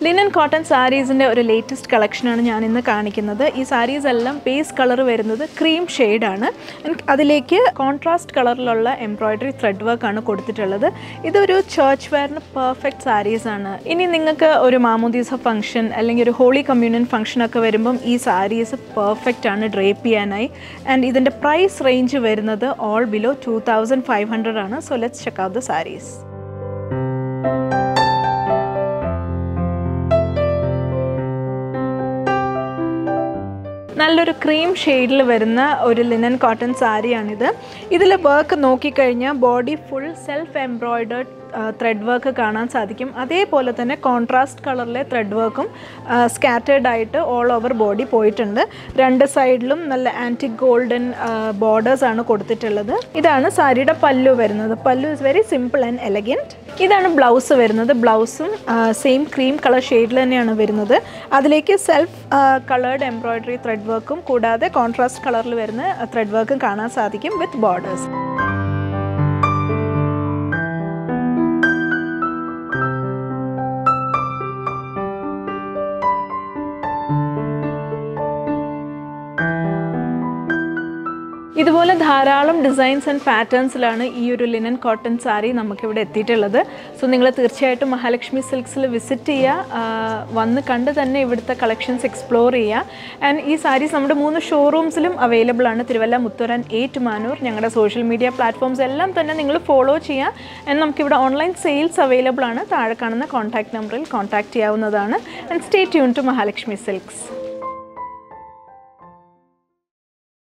linen cotton സാരീസിൻ്റെ ഒരു latest കളക്ഷനാണ് ഞാൻ ഇന്ന് കാണിക്കുന്നത് ഈ സാരീസ് എല്ലാം ബേസ് കളർ വരുന്നത് ക്രീം ഷെയ്ഡാണ് അതിലേക്ക് കോൺട്രാസ്റ്റ് കളറിലുള്ള എംബ്രോയ്ഡറി ത്രെഡ് വർക്ക് ആണ് കൊടുത്തിട്ടുള്ളത് ഇതൊരു ചേർച്ച് വെയറിന് പെർഫെക്റ്റ് സാരീസ് ആണ് ഇനി നിങ്ങൾക്ക് ഒരു മാമോദീസ ഫംഗ്ഷൻ അല്ലെങ്കിൽ ഒരു ഹോളി കമ്മ്യൂണിയൻ ഫംഗ്ഷൻ ഒക്കെ വരുമ്പം ഈ സാരീസ് പെർഫെക്റ്റ് ആണ് ഡ്രേപ്പ് ചെയ്യാനായി ആൻഡ് ഇതിൻ്റെ പ്രൈസ് റേഞ്ച് വരുന്നത് all below two thousand five hundred ആണ് so let's check out the sarees നല്ലൊരു ക്രീം ഷെയ്ഡിൽ വരുന്ന ഒരു ലിനൻ കോട്ടൺ സാരിയാണിത് ഇതിൽ വർക്ക് നോക്കിക്കഴിഞ്ഞാൽ body full self embroidered thread work കാണാൻ സാധിക്കും അതേപോലെ തന്നെ കോൺട്രാസ്റ്റ് കളറിലെ ത്രെഡ് വർക്കും സ്കാറ്റേർഡ് ആയിട്ട് ഓൾ ഓവർ ബോഡി പോയിട്ടുണ്ട് രണ്ട് സൈഡിലും നല്ല ആൻറ്റിക് ഗോൾഡൻ ബോർഡേഴ്സ് ആണ് കൊടുത്തിട്ടുള്ളത് ഇതാണ് സാരിയുടെ പല്ലു വരുന്നത് pallu is very simple and elegant ഇതാണ് ബ്ലൗസ് വരുന്നത് ബ്ലൗസും സെയിം ക്രീം കളർ ഷെയ്ഡിൽ തന്നെയാണ് വരുന്നത് അതിലേക്ക് സെൽഫ് കളേർഡ് എംബ്രോയ്ഡറി ത്രെഡ് വർക്കും കൂടാതെ കോൺട്രാസ്റ്റ് കളറിൽ വരുന്ന ത്രെഡ് വർക്കും കാണാൻ സാധിക്കും വിത്ത് ബോർഡേഴ്സ് ഇതുപോലെ ധാരാളം ഡിസൈൻസ് ആൻഡ് പാറ്റേൺസിലാണ് ഈ ഒരു ലിനൻ കോട്ടൺ സാരി നമുക്കിവിടെ എത്തിയിട്ടുള്ളത് സോ നിങ്ങൾ തീർച്ചയായിട്ടും മഹാലക്ഷ്മി സിൽക്സിൽ വിസിറ്റ് ചെയ്യുക വന്ന് കണ്ട് തന്നെ ഇവിടുത്തെ കളക്ഷൻസ് എക്സ്പ്ലോർ ചെയ്യുക ആൻഡ് ഈ സാരീസ് നമ്മുടെ മൂന്ന് ഷോറൂംസിലും അവൈലബിൾ ആണ് തിരുവല്ല മുത്തൂർ ആൻഡ് ഏറ്റുമാനൂർ ഞങ്ങളുടെ സോഷ്യൽ മീഡിയ പ്ലാറ്റ്ഫോംസ് എല്ലാം തന്നെ നിങ്ങൾ ഫോളോ ചെയ്യുക ആൻഡ് നമുക്കിവിടെ ഓൺലൈൻ സെയിൽസ് അവൈലബിൾ ആണ് താഴെ കാണുന്ന കോൺടാക്ട് നമ്പറിൽ കോൺടാക്ട് ചെയ്യാവുന്നതാണ് and stay tune to Mahalakshmi silks